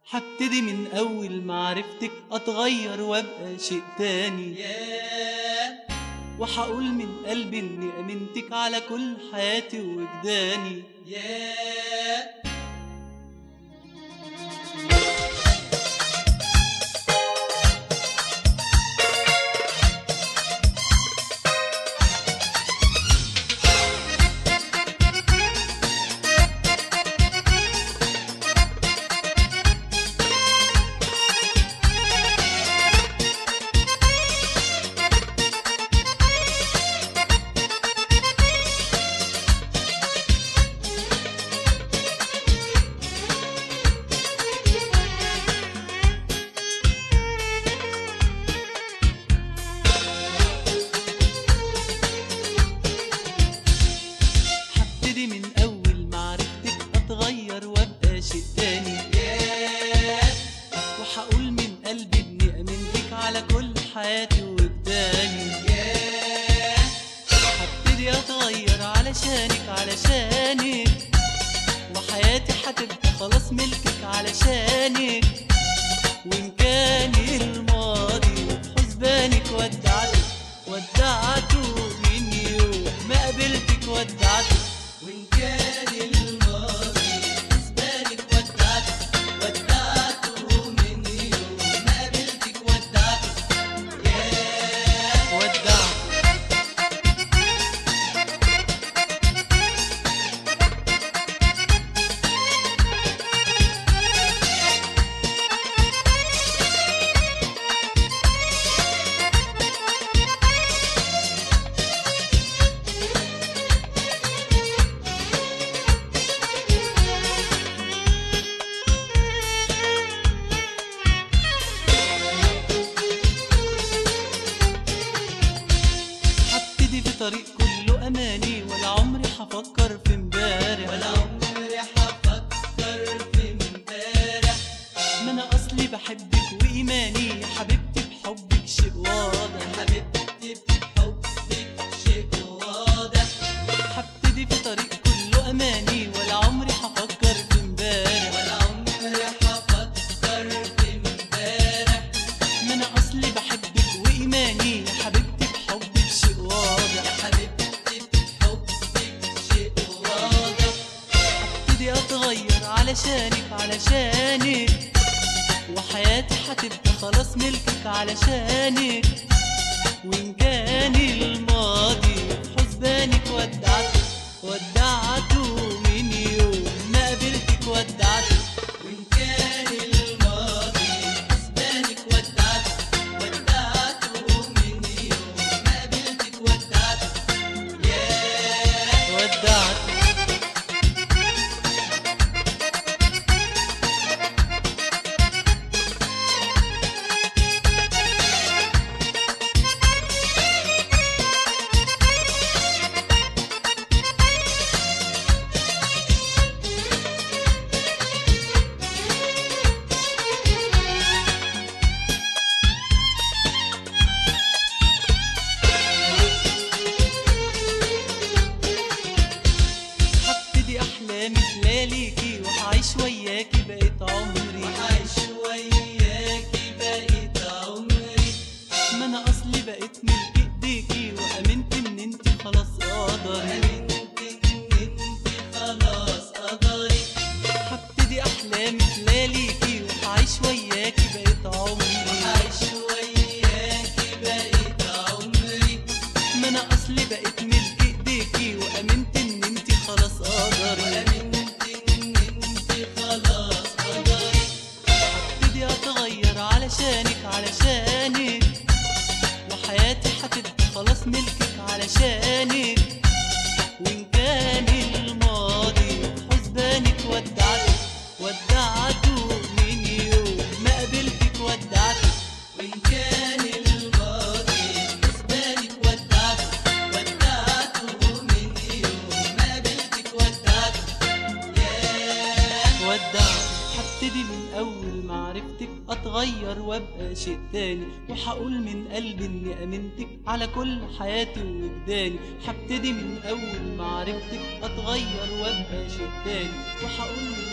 هبتدي من أول معرفتك أتغير وأبقى شيء تاني وهقول من قلبي إني أمنتك على كل حياتي ووجداني هبتدي من أول معرفتك أتغير وأبقى شيء تاني وهقول من قلبي إني أمنتك على كل حياتي ووجداني هبتدي أتغير علشانك علشانك وحياتي هتبقى خلاص ملكك علشانك وإن كان الماضي وفي حسبانك ودعته ودعته من يوم ما قابلتك ودعته وإن كان الماضي في حسبانك ودعته ودعته من يوم ما قابلتك ودعته ياه ودعته هبتدي في طريق كله اماني ولا عمري هفكر في امبارح ولا عمري هفكر في امبارح ما انا اصلي بحبك وايماني يا حبيبتي بحبك شيء واضح يا حبيبتي بحبك شيء واضح هبتدي في طريق كله اماني ولا عمري هفكر في امبارح ولا عمري هفكر في امبارح ما انا اصلي بحبك وايماني يا حبيبتي بحبك شيء واضح يا حبيبتي بحبك شيء واضح هبتدي اتغير علشانك علشانك وحياتي هتبقى خلاص ملكك علشانك وإن كان الماضي في حسبانك ودعته ودعته من يوم ما قابلتك ودعته وإن كان الماضي في حسبانك ودعته ودعته من يوم ما قابلتك ودعته ياه ودعته هبتدي احلامي خلاليكي وهعيش وياكي بقيت عمري وهعيش وياكي بقيت عمري ما انا اصلي بقيت ملك ايديكي وامنت ان انت خلاص قدري وامنت ان انت خلاص قدري هبتدي احلامي خلاليكي وهعيش وياكي بقيت عمري وهعيش وياكي بقيت عمري ما انا اصلي بقيت ملك ايديكي وامنت ان انت خلاص قدري وامنت ان انت خلاص قدري هبتدي اتغير علشانك علشانك وحياتي هتبقى خلاص ملكك علشانك وإن كان الماضي في حسبانك ودعته ودعته من يوم ما قابلتك ودعته وإن كان الماضي في حسبانك ودعته ودعته من يوم ما قابلتك ودعته ياه ودعته هبتدي من أول معرفتك أتغير وأبقى شيء تاني وهقول من قلبي إني أمنتك على كل حياتي ووجداني هبتدي من أول معرفتك أتغير وأبقى شيء تاني وهقول من